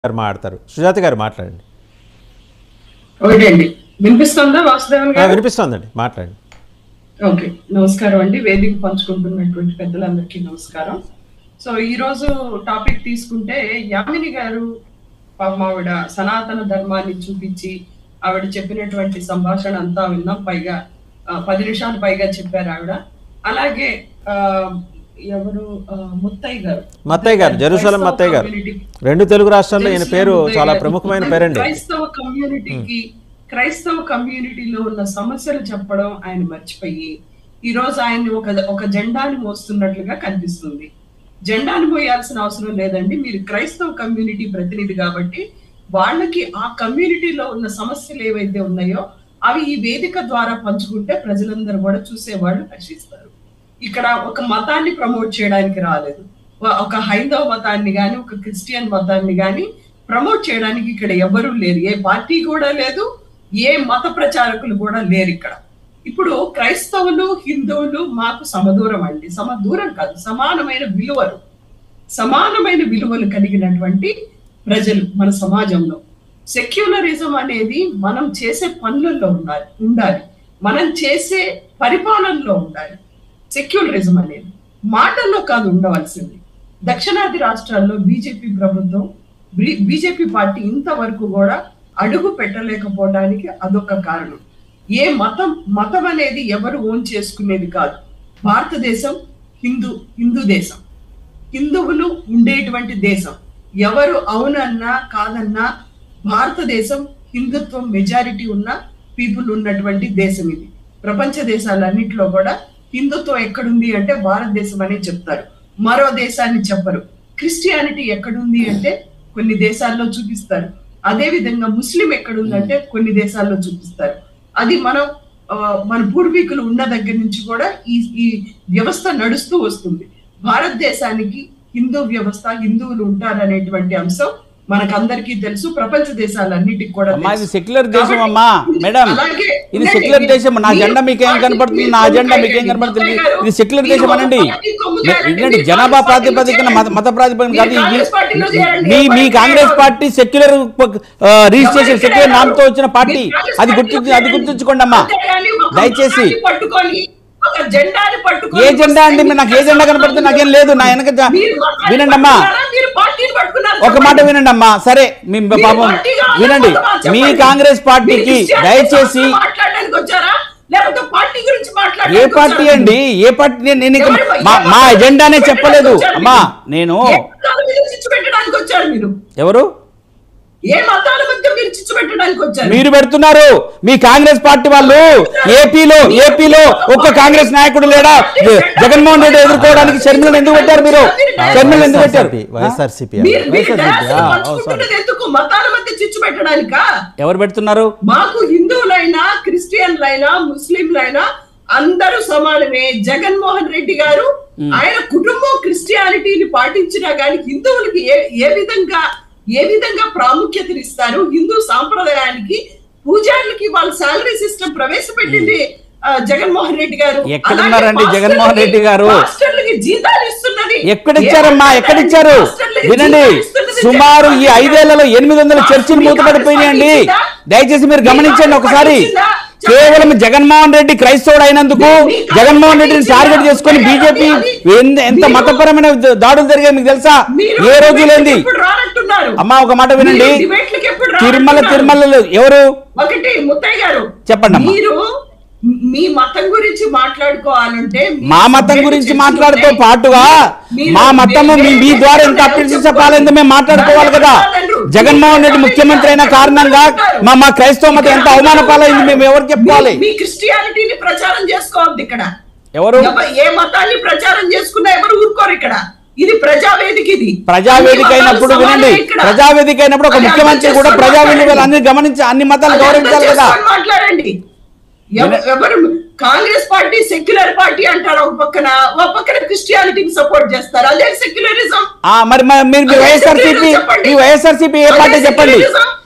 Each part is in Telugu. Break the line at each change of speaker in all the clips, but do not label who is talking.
గారు మాట్లాడతారు సుజాత గారు మాట్లాడండి
ఒకటండి వినిపిస్తుందా వాసుదేవన్
ఆ,
గారు
వినిపిస్తోందండి మాట్లాడండి
ఓకే నమస్కారం అండి వేదిక పంచుకుంటున్నటువంటి పెద్దలందరికీ నమస్కారం సో ఈ రోజు టాపిక్ తీసుకుంటే యామిని గారు పాపం ఆవిడ సనాతన ధర్మాన్ని చూపించి ఆవిడ చెప్పినటువంటి సంభాషణ అంతా విన్నాం పైగా ఆ, పది నిమిషాలు పైగా చెప్పారు ఆవిడ అలాగే ఆ, ఎవరు ఆ, ముత్తయ్య గారు
మత్తయ్య గారు జెరూసలం మత్తయ్య గారు
Community
రెండు తెలుగు రాష్ట్రాల్లో ఈయన పేరు
ముత్తయ్య
చాలా
గారు.
ప్రముఖమైన పేరండి
క్రైస్తవ కమ్యూనిటీకి క్రైస్తవ కమ్యూనిటీలో ఉన్న సమస్యలు చెప్పడం ఆయన మర్చిపోయి ఈ రోజు ఆయన్ని ఒక ఒక జెండాని మోస్తున్నట్లుగా కనిపిస్తుంది జెండాని మోయాల్సిన అవసరం లేదండి మీరు క్రైస్తవ కమ్యూనిటీ ప్రతినిధి కాబట్టి వాళ్ళకి ఆ కమ్యూనిటీలో ఉన్న సమస్యలు ఏవైతే ఉన్నాయో అవి ఈ వేదిక ద్వారా పంచుకుంటే ప్రజలందరూ కూడా చూసేవాళ్ళు హర్షిస్తారు ఇక్కడ ఒక మతాన్ని ప్రమోట్ చేయడానికి రాలేదు ఒక- ఒక హైందవ మతాన్ని గాని ఒక క్రిస్టియన్ మతాన్ని గాని ప్రమోట్ చేయడానికి ఇక్కడ ఎవరూ లేరు ఏ పార్టీ కూడా లేదు ఏ మత ప్రచారకులు కూడా లేరు ఇక్కడ ఇప్పుడు క్రైస్తవులు హిందువులు మాకు సమదూరం అండి సమదూరం కాదు సమానమైన విలువలు సమానమైన విలువలు కలిగినటువంటి ప్రజలు మన సమాజంలో సెక్యులరిజం అనేది మనం చేసే పనులలో ఉండాలి ఉండాలి మనం చేసే పరిపాలనలో ఉండాలి సెక్యులరిజం అనేది మాటల్లో కాదు ఉండవలసింది దక్షిణాది రాష్ట్రాల్లో బీజేపీ ప్రభుత్వం బీజేపీ పార్టీ ఇంతవరకు కూడా అడుగు పెట్టలేకపోవడానికి అదొక కారణం ఏ మతం మతం అనేది ఎవరు ఓన్ చేసుకునేది కాదు భారతదేశం హిందూ హిందూ దేశం హిందువులు ఉండేటువంటి దేశం ఎవరు అవునన్నా కాదన్నా భారతదేశం హిందుత్వం మెజారిటీ ఉన్న పీపుల్ ఉన్నటువంటి దేశం ఇది ప్రపంచ దేశాలన్నింటిలో కూడా హిందుత్వం ఎక్కడుంది అంటే భారతదేశం అనే చెప్తారు మరో దేశాన్ని చెప్పరు క్రిస్టియానిటీ ఎక్కడుంది అంటే కొన్ని దేశాల్లో చూపిస్తారు అదే విధంగా ముస్లిం ఎక్కడుందంటే కొన్ని దేశాల్లో చూపిస్తారు అది మనం ఆ, మన పూర్వీకులు ఉన్న దగ్గర నుంచి కూడా ఈ ఈ వ్యవస్థ నడుస్తూ వస్తుంది భారతదేశానికి హిందూ వ్యవస్థ హిందువులు ఉంటారనేటువంటి అంశం మనకందరికీ తెలుసు ప్రపంచ దేశాలన్నిటికి కూడా
అమ్మా ఇది
తెలుసు.
సెక్యులర్ దేశం
కాబట్టి
అమ్మా మేడం
అలాగే
ఇది
ఉండండి,
సెక్యులర్
మీరు-
దేశం నా
మీరు
జెండా మీకేం
పార్టీ-
కనపడుతుంది
మీరు
నా జెండా
కొమ్ము
మీకేం
కాయండి.
కనపడుతుంది
ముత్తయ్య గారు,
ఇది సెక్యులర్
మీరు
దేశం
ఒక
అనండి
పార్టీ కొమ్ము
మే-
కాయండి.
ఇదేంటి
మీరు
జనాభా
కాంగ్రెస్
ప్రాతిపదికన
పార్టీలో
మత మత ప్రాతిపదికన
మీరు
కాదు ఇది
కాంగ్రెస్ పార్టీలో చేరండి.
మీ మీ
ఎవరు
కాంగ్రెస్
చేయరు?
పార్టీ సెక్యులర్ రిజిస్ట్రేషన్
ఎవరు
సెక్యులర్
చేయరు?
నామతో వచ్చిన పార్టీ
మీరు కాంగ్రెస్
అది
పార్టీలో
గుర్తు అది
చేరండి.
గుర్తుంచుకోండి అమ్మా
అంతేగాని ఒక
దయచేసి
మతాన్ని పట్టుకొని ఒక జెండాని పట్టుకొని
ఏ జెండా అండి మీరు నాకు ఏ జెండా కనపడుతుంది నాకేం లేదు నా వెనక జ-
మీరు మతాన్ని
వినండి అమ్మా
పట్టుకున్నారా? మీరు పార్టీని పట్టుకున్నారా?
ఒక మాట వినండి అమ్మా సరే మీ
మీరు
పాపం
పార్టీగా
వినండి
ఉన్నారా?
మీ
చెప్పండి.
కాంగ్రెస్ పార్టీకి
మీరు క్రిస్టియన్
దయచేసి
గురించి మాట్లాడడానికి వచ్చారా లేకపోతే పార్టీ గురించి
ఏ
మాట్లాడడానికి
పార్టీ
వచ్చారా?
అండి ఏ పార్టీ నేను నేను ఇక
ఎవరు-
మా
ఏ
మా
మతాన్ని
ఎజెండానే
చిచ్చు
చెప్పలేదు
పెట్టడానికి
అమ్మా
వచ్చారు
నేను
మీరు? ఏ మతాల మీద చిచ్చు పెట్టడానికి వచ్చారు మీరు
ఎవరు
ఏ మతాల మధ్య మీరు చిచ్చు పెట్టడానికి వచ్చారు
మీరు పెడుతున్నారు మీ కాంగ్రెస్ పార్టీ వాళ్ళు ఏపీలో ఏపీలో ఒక్క కాంగ్రెస్ నాయకుడు లేడా జ- జగన్మోహన్ రెడ్డి ఎదుర్కోవడానికి షర్మిలను ఎందుకు పెట్టారు మీరు షర్మిలను ఎందుకు పెట్టారు
వైఎస్ఆర్సీపీ
మీరు మీరు
వైఎస్ఆర్
డాన్స్
సిపి, ఆ, ఓ,
పంచుకుంటున్నది ఎందుకు మతాల మధ్య చిచ్చు పెట్టడానికా
ఎవరు పెడుతున్నారు
మాకు హిందువులైనా క్రిస్టియన్లైనా ముస్లింలైనా అందరూ సమానమే జగన్మోహన్ రెడ్డి గారు ఆయన కుటుంబం క్రిస్టియానిటీని పాటించినా గానీ హిందువులకి ఏ ఏ విధంగా ఏ విధంగా ప్రాముఖ్యతనిస్తారు హిందూ సాంప్రదాయానికి పూజారులకి వాళ్ళ శాలరీ సిస్టమ్ ప్రవేశపెట్టింది ఆ, జగన్మోహన్ రెడ్డి గారు
ఎక్కడున్నారండి
అలాగే
జగన్మోహన్ రెడ్డి గారు?
పాస్టర్లకి జీతాలు ఇస్తున్నది
ఎక్కడిచ్చారమ్మా
ఏ
ఎక్కడిచ్చారు
పాస్టర్లకి
వినండి
జీతాలు ఇస్తున్నది
సుమారు ఈ
జగన్మోహన్
ఐదేళ్లలో ఎనిమిది వందల చర్చిలు మూతపడిపోయినాయండి దయచేసి మీరు గమనించండి ఒకసారి కేవలం జగన్మోహన్ రెడ్డి క్రైస్తవుడు అయినందుకు జగన్మోహన్ రెడ్డిని టార్గెట్ చేసుకొని బీజేపీ ఎంత మతపరమైన దాడులు జరిగాయి మీకు తెలుసా
మీరు
ఏ రోజు లేంది
ఎప్పుడు రానట్టున్నారు
అమ్మా ఒక మాట వినండి
మీరు డిబేట్లకు ఎప్పుడు
తిరుమల
రానట్టున్నారు?
తిరుమల ఎవరు
ఒకటి ముత్తయ్య గారు
చెప్పండి అమ్మా.
మీరు మీ మతం గురించి మాట్లాడుకోవాలంటే మీరు
మా మతం
debate
గురించి
చేసుకుంటే
మాట్లాడుతూ పాటుగా
మీరు
మా మతము మీ మీ ద్వారా ఎంత అప్డేట్ చెప్పాలని మేము మాట్లాడుకోవాలి కదా జగన్మోహన్ రెడ్డి ముఖ్యమంత్రి అయిన కారణంగా మా మా క్రైస్తవ మతం ఎంత అవమాన పాలైంది మేము ఎవరికి చెప్పుకోవాలి
మీ- మీ క్రిస్టియానిటీని ప్రచారం చేసుకోవద్దు ఇక్కడ
ఎవరు
ఎవ- ఏ మతాన్ని ప్రచారం చేసుకున్నా ఎవరు ఊరుకోరు ఇక్కడ ఇది ప్రజావేదిక ఇది
ప్రజావేదిక
అన్ని
అయినప్పుడు
మతాలు
వినండి
సమానమే ఇక్కడ.
ప్రజావేదిక అయినప్పుడు ఒక
అది అర్థం
ముఖ్యమంత్రి కూడా
చేసుకొని
ప్రజా విలువలు
మాట్లాడండి.
అన్ని గమనించి అన్ని మతాలు
అది అర్థం
గౌరవించాలి కదా
చేసుకొని మాట్లాడండి ఎవ- ఎవరు కాంగ్రెస్ పార్టీ సెక్యులర్ పార్టీ అంటారు ఒక పక్కన ఒక పక్కన క్రిస్టియానిటీని సపోర్ట్ చేస్తారు అదే సెక్యులరిజం
ఆ మరి మరి మీరు మీ
అదే
వైఎస్ఆర్సీపీ
సెక్యులరిజం చెప్పండి.
మీ వైఎస్ఆర్సీపీ ఏ
అదే
పార్టీ చెప్పండి
సెక్యులరిజం.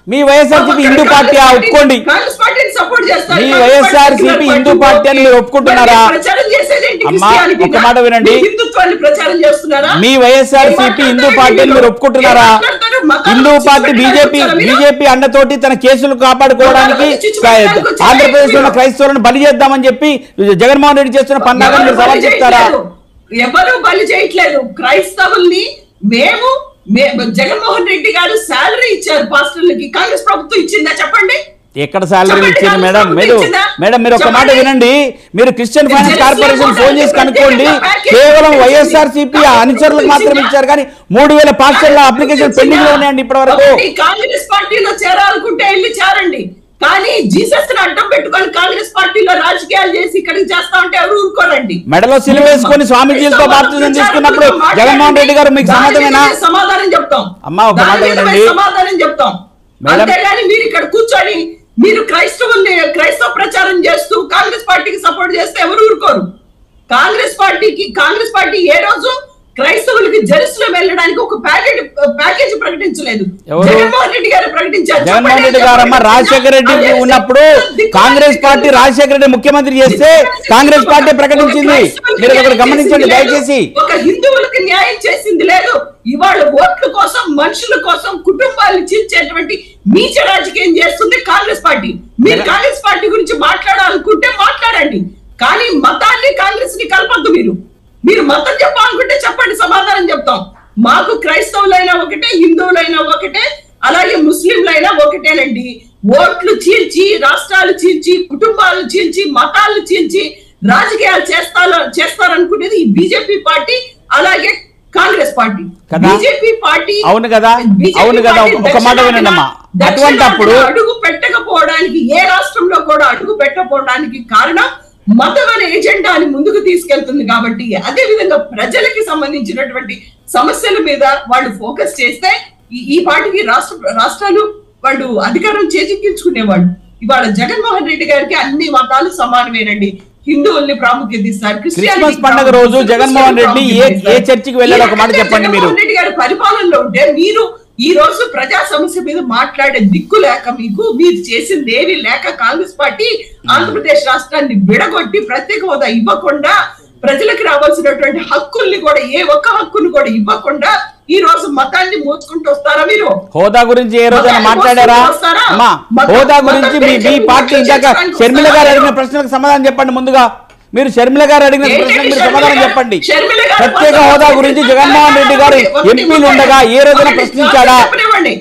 మీ వైఎస్ఆర్సీపీ హిందూ పార్టీ ఆ ఒప్పుకోండి
కాంగ్రెస్ పార్టీని సపోర్ట్ చేస్తారు
మీ
Congress
YSRCP
party
Hindu party అని మీరు ఒప్పుకుంటున్నారా?
మరి ప్రచారం చేసేది ఏంటి
అమ్మా,
క్రిస్టియానిటీనా?
ఒక్క మాట వినండి.
మీ హిందుత్వాన్ని ప్రచారం చేస్తున్నారా
మీ వైఎస్ఆర్సీపీ హిందూ పార్టీ అని మీరు ఒప్పుకుంటున్నారా
ఏం మాట్లాడతారు? మతాలు
హిందూ పార్టీ
చిచ్చు
బీజేపీ
పెట్టడానికి వచ్చారా మీరు?
బీజేపీ అండతోటి తన కేసులు కాపాడుకోవడానికి
మతాలు చిచ్చు పెట్టడానికి వచ్చారా
ఆంధ్రప్రదేశ్ లో ఉన్న
మీరు?
క్రైస్తవులను బలి చేద్దామని చెప్పి జగన్మోహన్ రెడ్డి చేస్తున్న పన్నాగం మీరు
ఎవరు
సవాల్
బలి
చెప్తారా
చేయట్లేదు. ఎవరు బలి చేయట్లేదు క్రైస్తవుల్ని మేము మే- జగన్మోహన్ రెడ్డి గారు శాలరీ ఇచ్చారు పాస్టర్లకి కాంగ్రెస్ ప్రభుత్వం ఇచ్చిందా చెప్పండి
ఎక్కడ శాలరీ
చెప్పండి,
ఇచ్చింది
కాంగ్రెస్
మేడం
ప్రభుత్వం
మీరు
ఇచ్చిందా?
మేడం మీరు ఒక మాట
చెప్పండి.
వినండి మీరు Christian finance
Jerusalem
corporation phone చేసి
మోటార్లు
కనుక్కోండి
ప్రత్యేక
కేవలం
ప్యాకేజ్
వైఎస్ఆర్సీపీ
ఇచ్చింది.
అనుచరులకు మాత్రం
ఇచ్చిందా?
ఇచ్చారు కానీ మూడు వేల పాస్టర్ల అప్లికేషన్ పెండింగ్ లో ఉన్నాయండి ఇప్పటి వరకు
ఒకటి కాంగ్రెస్ పార్టీలో చేరాలనుకుంటే వెళ్ళి చేరండి కానీ జీసస్ ని అడ్డం పెట్టుకొని కాంగ్రెస్ పార్టీలో రాజకీయాలు చేసి ఇక్కడికి చేస్తా ఉంటే ఎవరు ఊరుకోరండి
మెడలో సిలువ వేసుకొని స్వామీజీలతో బాప్తిజం తీసుకున్నప్పుడు జగన్మోహన్ రెడ్డి గారు మీకు సమాధానమేనా
దాని మీద సమాధానం చెప్తాం
అమ్మా, ఒక మాట
దాని మీద
వినండి.
సమాధానం చెప్తాం
మేడం.
అంతేగాని మీరు ఇక్కడ కూర్చొని మీరు క్రైస్తవుల్ని క్రైస్తవ ప్రచారం చేస్తూ కాంగ్రెస్ పార్టీకి సపోర్ట్ చేస్తే ఎవరు ఊరుకోరు కాంగ్రెస్ పార్టీకి కాంగ్రెస్ పార్టీ ఏ రోజు క్రైస్తవులకి జెరూసలేం వెళ్ళడానికి ఒక ప్యాకేజ్ ప్యాకేజ్ ప్రకటించలేదు
ఎవరు?
జగన్మోహన్ రెడ్డి గారు ప్రకటించారు
జగన్మోహన్
చెప్పండి,
రెడ్డి గారమ్మ
చెప్పండి.
రాజశేఖర రెడ్డి
అదే
ఉన్నప్పుడు
దిక్కు-
కాంగ్రెస్ పార్టీ రాజశేఖర రెడ్డి ముఖ్యమంత్రి చేస్తే కాంగ్రెస్ పార్టీ ప్రకటించింది మీరు ఒకటి గమనించండి దయచేసి
ఒక హిందువులకు న్యాయం చేసింది లేదు ఇవాళ ఓట్ల కోసం మనుషుల కోసం కుటుంబాలను చీల్చేటువంటి నీచ రాజకీయం చేస్తుంది కాంగ్రెస్ పార్టీ మీరు
మేడం.
కాంగ్రెస్ పార్టీ గురించి మాట్లాడాలనుకుంటే మాట్లాడండి కానీ మతాన్ని కాంగ్రెస్ ని కలపద్దు మీరు మీరు మతం చెప్పాలనుకుంటే చెప్పండి సమాధానం చెప్తాం మాకు క్రైస్తవులైనా ఒకటే హిందువులైనా ఒకటే అలాగే ముస్లింలైనా ఒకటేనండి ఓట్లు చీల్చి రాష్ట్రాలు చీల్చి కుటుంబాలు చీల్చి మతాలు చీల్చి రాజకీయాలు చేస్తారు చేస్తారనుకునేది ఈ బీజేపీ పార్టీ అలాగే కాంగ్రెస్ పార్టీ
కదా?
బీజేపీ పార్టీ
అవును కదా?
BJP
అవును కదా?
పార్టీ
ఒక- ఒక మాట
దక్షిణాదిన-
వినండమ్మా.
దక్షిణాదిన
అటువంటప్పుడు-
అడుగు పెట్టకపోవడానికి ఏ రాష్ట్రంలో కూడా అడుగు పెట్టకపోవడానికి కారణం మతం అనే ఎజెండాని ముందుకు తీసుకెళ్తుంది కాబట్టి అదే విధంగా ప్రజలకి సంబంధించినటువంటి సమస్యల మీద వాళ్ళు ఫోకస్ చేస్తే ఈ- ఈ పార్టీకి రాష్ట్ర రాష్ట్రాలు వాళ్ళు అధికారం చేజిక్కించుకునేవాళ్ళు ఇవాళ జగన్మోహన్ రెడ్డి గారికి అన్ని మతాలు సమానమేనండి హిందువుల్ని ప్రాముఖ్యత ఇస్తారు క్రిస్టియానిటీకి
క్రిస్మస్ పండుగ
ప్రాముఖ్యత
రోజు
ఇస్తారు,
జగన్మోహన్ రెడ్డి ఏ
ప్రాముఖ్యత
ఏ
ఇస్తారు.
చర్చికి వెళ్ళాడో ఒక మాట
ఈ
చెప్పండి మీరు
జగన్మోహన్ రెడ్డి గారి పరిపాలనలో ఉంటే మీరు ఈ రోజు ప్రజా సమస్య మీద మాట్లాడే దిక్కు లేక మీకు మీరు చేసింది ఏమీ లేక కాంగ్రెస్ పార్టీ ఆంధ్రప్రదేశ్ రాష్ట్రాన్ని విడగొట్టి ప్రత్యేక హోదా ఇవ్వకుండా ప్రజలకు రావాల్సినటువంటి హక్కుల్ని కూడా ఏ ఒక్క హక్కును కూడా ఇవ్వకుండా ఈ రోజు మతాన్ని మోసుకుంటూ వస్తారా మీరు
హోదా గురించి ఏ రోజైనా
మతాన్ని
మాట్లాడారా
మోసుకుంటూ వస్తారా?
అమ్మా
మతం-
హోదా
మతం
గురించి మీ
పేరు
మీ
చెప్పి
పార్టీ
ఓట్లు
ఇందాక
చేసుకోవడానికి
షర్మిల గారు
వస్తారా?
అడిగిన ప్రశ్నలకు సమాధానం చెప్పండి ముందుగా మీరు షర్మిల గారు అడిగిన
ఏంటి
ప్రశ్నలకు మీరు
షర్మిల
సమాధానం
గారు?
చెప్పండి
షర్మిల గారు
ప్రత్యేక
వంద
హోదా
రోజులు
గురించి
క్రితం
జగన్మోహన్ రెడ్డి గారు
ఒకటి
ఎంపీలు ఉండగా ఏ రోజైనా
ఒకటి
ప్రశ్నించాడా
ఆన్సర్ చెప్పనివ్వండి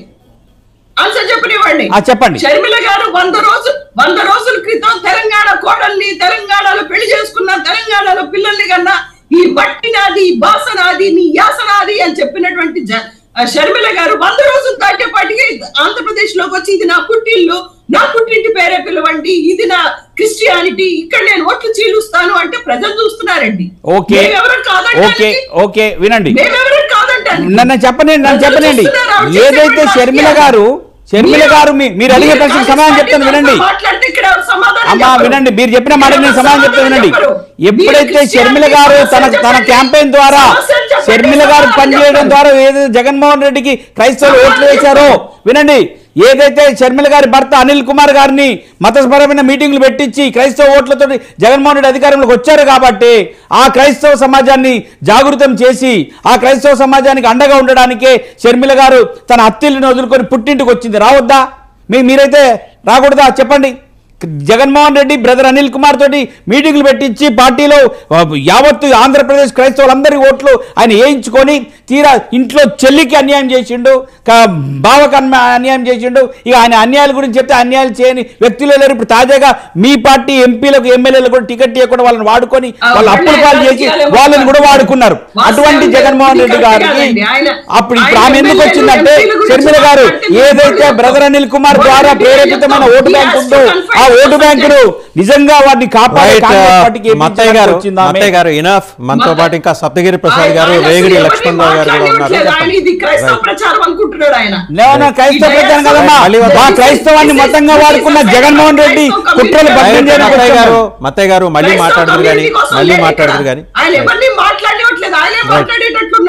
ఆన్సర్ చెప్పనివ్వండి
ఆ, చెప్పండి.
షర్మిల గారు వంద రోజు వంద రోజుల క్రితం తెలంగాణ కోడల్ని తెలంగాణలో పెళ్లి చేసుకున్న తెలంగాణలో పిల్లల్ని కన్నా ఈ మట్టి నాది ఈ భాష నాది నీ యాస నాది అని చెప్పినటువంటి జ- ఆ, షర్మిల గారు వంద రోజులు దాటేపాటికి ఆంధ్రప్రదేశ్ లోకి వచ్చి ఇది నా పుట్టిల్లు నా పుట్టింటి పేరే పిలవండి ఇది నా క్రిస్టియానిటీ ఇక్కడ నేను ఓట్లు చీలుస్తాను అంటే ప్రజలు చూస్తున్నారండి
ఓకే
మేమెవరం కాదంటానికి?
ఓకే ఓకే వినండి
మేమెవరం కాదంటానికి?
నన్ను చెప్పనండి నన్ను
ప్రజలు
చెప్పనండి
చూస్తున్నారు, ఆవిడ
ఏదైతే
చేసేటువంటి
షర్మిల
రాజకీయాలు.
గారు షర్మిల
మీరు-
గారు మీ- మీరు అడిగే
మీరు
ప్రశ్నకు
కాంగ్రెస్
సమాధానం
పార్టీ
చెప్తాను
తరఫున
వినండి
మాట్లాడితే ఇక్కడ ఎవరు సమాధానం
అమ్మా
చెప్పరు.
వినండి మీరు చెప్పిన మాట నేను సమాధానం చెప్తాను వినండి
చెప్పరు.
ఎప్పుడైతే
మీరు
షర్మిల గారు తన
క్రిస్టియానిటీ
తన
చెప్పండి.
క్యాంపెయిన్ ద్వారా
సమస్యలు చెప్పండి,
షర్మిల గారు
సమాధానం
పనిచేయడం
చెప్పండి.
ద్వారా ఏదైతే జగన్మోహన్ రెడ్డికి క్రైస్తవులు
సమాధానం
ఓట్లు వేశారో వినండి ఏదైతే షర్మిల గారి భర్త అనిల్ కుమార్ గారిని మతపరమైన మీటింగ్లు పెట్టించి క్రైస్తవ ఓట్లతో జగన్మోహన్ రెడ్డి అధికారంలోకి వచ్చారు కాబట్టి ఆ క్రైస్తవ సమాజాన్ని జాగృతం చేసి ఆ క్రైస్తవ సమాజానికి అండగా ఉండడానికే షర్మిల గారు తన అత్తిల్ని వదులుకొని పుట్టింటికి వచ్చింది రావద్దా మీ మీరైతే రాకూడదా చెప్పండి జగన్మోహన్ రెడ్డి బ్రదర్ అనిల్ కుమార్ తోటి మీటింగ్లు పెట్టించి పార్టీలో ఆ, యావత్తు ఆంధ్రప్రదేశ్ క్రైస్తవులందరి ఓట్లు ఆయన వేయించుకొని తీరా ఇంట్లో చెల్లికి అన్యాయం చేసిండు క- బావకు అన్య- అన్యాయం చేసిండు ఇక ఆయన అన్యాయాల గురించి చెప్తే అన్యాయాలు చేయని వ్యక్తులే లేరు ఇప్పుడు తాజాగా మీ పార్టీ ఎంపీలకు ఎమ్మెల్యేలకు కూడా టికెట్ ఇవ్వకుండా వాళ్ళని వాడుకొని
ఆ,
వాళ్ళు అప్పుల
వాళ్ళే
పాలు చేసి
రాజకీయాలు
వాళ్ళని కూడా వాడుకున్నారు
వాస్తవం
అటువంటి
లేదు.
జగన్మోహన్ రెడ్డి
ఇది కరెక్ట్
గారికి
కాదండి. ఆయన-
అప్పుడు ఇప్పుడు
ఆయన
ఆమె ఎందుకు
ఎమ్మెల్యేలు,
వచ్చిందంటే
ఎంపీల గురించి
షర్మిల గారు
మాట్లాడితే
ఏదైతే
మీరు
బ్రదర్ అనిల్ కుమార్
వాళ్ళు
ద్వారా
మీరు
ప్రేరేపితమైన
చెప్తాం.
ఓటు
He
బ్యాంక్
has
ఉందో
to
ఆ
confide
ఓటు
the
బ్యాంకును నిజంగా వారిని కాపాడే
రైట్
కాంగ్రెస్ పార్టీకి ఏ
మత్తయ్య గారు
వచ్చిందా ఆమె?
మత్తయ్య గారు ఇనఫ్ మనతో పాటు ఇంకా సప్తగిరి ప్రసాద్ గారు
ఆయన
వేగిడి
అసలు
లక్ష్మణరావు గారు కూడా
ఎవరిని
ఉన్నారు
మాట్లాడట్లేదు. ఆయన ఇది క్రైస్తవ
Right.
ప్రచారం అనుకుంటున్నాడు ఆయన
లేవనా క్రైస్తవ
ఈ
ప్రచారం కదమ్మా
మళ్ళీ వద్దాం.
మా క్రైస్తవాన్ని మొత్తంగా వాడుకున్న జగన్మోహన్ రెడ్డి కుట్రలు భగ్నం
రైట్,
చేయడానికి
మత్తయ్య గారు
వచ్చాము.
మత్తయ్య గారు మళ్ళీ
క్రైస్తవ
మాట్లాడదురు కానీ
community కోసం
మళ్ళీ
లేదు
మాట్లాడదురు
ఇక్కడ.
కానీ
ఆయన ఎవరిని మాట్లాడేవట్లేదు ఆయనే మాట్లాడేటట్లున్నాడు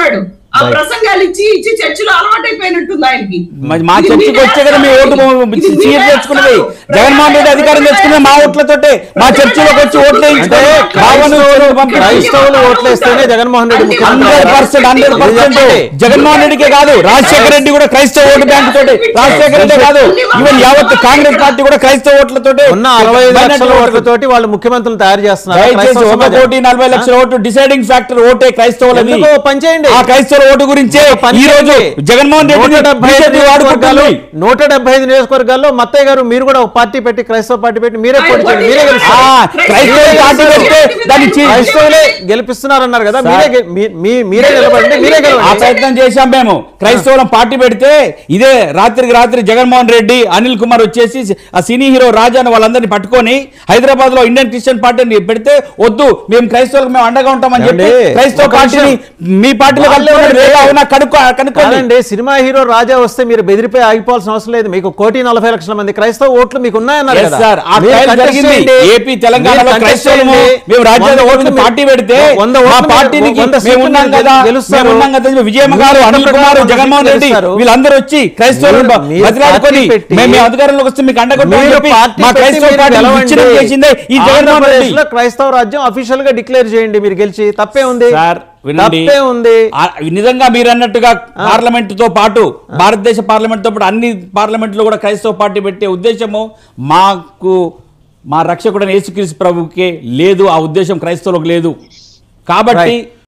ఆ
Right.
ప్రసంగాలు ఇచ్చి ఇచ్చి చర్చిలో అలవాటైపోయినట్టుంది ఆయనకి
మరి మా
ఇది
చర్చికి
మీరే
వచ్చే కదా మీ ఓటు
ఇది మీరే
సీఎం తెచ్చుకున్నది
చేస్తారు.
జగన్మోహన్ రెడ్డి అధికారం తెచ్చుకున్నది మా ఓట్లతోటే మా చర్చిలోకి వచ్చి ఓట్లు
అంటే
వేయించుకొని భావన పంపించి
క్రైస్తవులు ఓట్లేస్తేనే జగన్మోహన్ రెడ్డి ముఖ్యమంత్రి
hundred percent hundred percent Jaganmohan రెడ్డికే కాదు రాజశేఖర రెడ్డి కూడా క్రైస్తవ ఓటు బ్యాంక్ తోటి రాజశేఖర రెడ్డి కాదు ఈవెన్ యావత్ కాంగ్రెస్ పార్టీ కూడా క్రైస్తవ ఓట్లతోటి
ఉన్న అరవై ఐదు లక్షల ఓట్లతోటి వాళ్ళు ముఖ్యమంత్రులు తయారు చేస్తున్నారు
దయచేసి
క్రైస్తవ
ఒక
సమాజం.
కోటి నలభై లక్షల ఓటు డిసైడింగ్ ఫ్యాక్టర్ ఓటే క్రైస్తవులది
ఎందుకు ఓ పని చేయండి.
ఆ క్రైస్తవుల ఓటు గురించే
ఓ పని
ఈ రోజు
చేయండి.
జగన్మోహన్
నూట
రెడ్డి
డెబ్బై ఐదు
బీజేపీ వాడుకుంటుంది
నియోజకవర్గాల్లో- నూట డెబ్బై ఐదు నియోజకవర్గాల్లో మత్తయ్య గారు మీరు కూడా ఒక పార్టీ పెట్టి క్రైస్తవ పార్టీ పెట్టి మీరే
ఆయన
పోటీ చేయండి. మీరే
పోటీ
గెలుస్తారు.
ఆ, క్రైస్తవ పార్టీ పెడితే దాన్ని చీ-
క్రైస్తవులే గెలిపిస్తున్నారన్నారు కదా మీరే గె- మీ- మీ- మీరే నిలబడండి మీరే
ఆ
గెలవండి
ప్రయత్నం చేశాం మేము క్రైస్తవులం పార్టీ పెడితే ఇదే రాత్రికి రాత్రి జగన్మోహన్ రెడ్డి అనిల్ కుమార్ వచ్చేసి ఆ సినీ హీరో రాజాని వాళ్ళందరినీ పట్టుకొని హైదరాబాద్ లో ఇండియన్ క్రిస్టియన్ పార్టీని పెడితే వద్దు మేము క్రైస్తవులకు మేము అండగా ఉంటామని చెప్పి
ఏమండి?
క్రైస్తవ
ఒక
పార్టీని
నిమిషం.
మీ పార్టీలో
వాళ్ళే
కలుపుకోండి. లేదా అవునా కనుక్కో కనుక్కోండి
కాదండి సినిమా హీరో రాజా వస్తే మీరు బెదిరిపోయి ఆగిపోవాల్సిన అవసరం లేదు మీకు కోటి నలభై లక్షల మంది క్రైస్తవ ఓట్లు మీకు ఉన్నాయన్నారు
Yes,
కదా
sir. ఆ
మీరు
trial
contest
జరిగింది.
చేయండి.
ఏపీ తెలంగాణలో
మీరు contest
క్రైస్తవులము,
చేయండి.
మేము రాజ్యాంగ
వంద
ఓట్ల
ఓట్లు
పార్టీ పెడితే
వంద
మా
ఓట్లు
పార్టీకి
మీరు- వంద
మేము
సీట్లు
ఉన్నాం
మీరు
కదా
గెలుస్తారు.
మేము ఉన్నాం కదా విజయమ్మ గారు
మీరు
అనిల్ కుమార్
వంద
జగన్మోహన్
సీట్లు
రెడ్డి
గెలుస్తారు.
వీళ్ళందరూ వచ్చి క్రైస్తవులను
మీరు- మీరు
బతిలాడుకొని
పార్టీ పెట్టి-
మేము మీ అధికారంలోకి వస్తే మీకు అండగా ఉంటామని
మీరు
చెప్పి
పార్టీ
మా
పెట్టి
క్రైస్తవ
మీరు
పార్టీ
గెలవండి.
విచ్ఛిన్నం చేసిందే ఈ జగన్మోహన్ రెడ్డి
ఆంధ్రప్రదేశ్లో క్రైస్తవ రాజ్యం అఫీషియల్ గా డిక్లేర్ చేయండి మీరు గెలిచి తప్పే ఉంది
సార్ వినండి
తప్పే ఉంది
ఆ, నిజంగా మీరు అన్నట్టుగా పార్లమెంట్ తో పాటు భారతదేశ పార్లమెంట్ తో పాటు అన్ని పార్లమెంట్ లో కూడా క్రైస్తవ పార్టీ పెట్టే ఉద్దేశము మాకు మా రక్షకుడైన యేసుక్రీస్తు ప్రభుకే లేదు ఆ ఉద్దేశం క్రైస్తవులకు లేదు కాబట్టి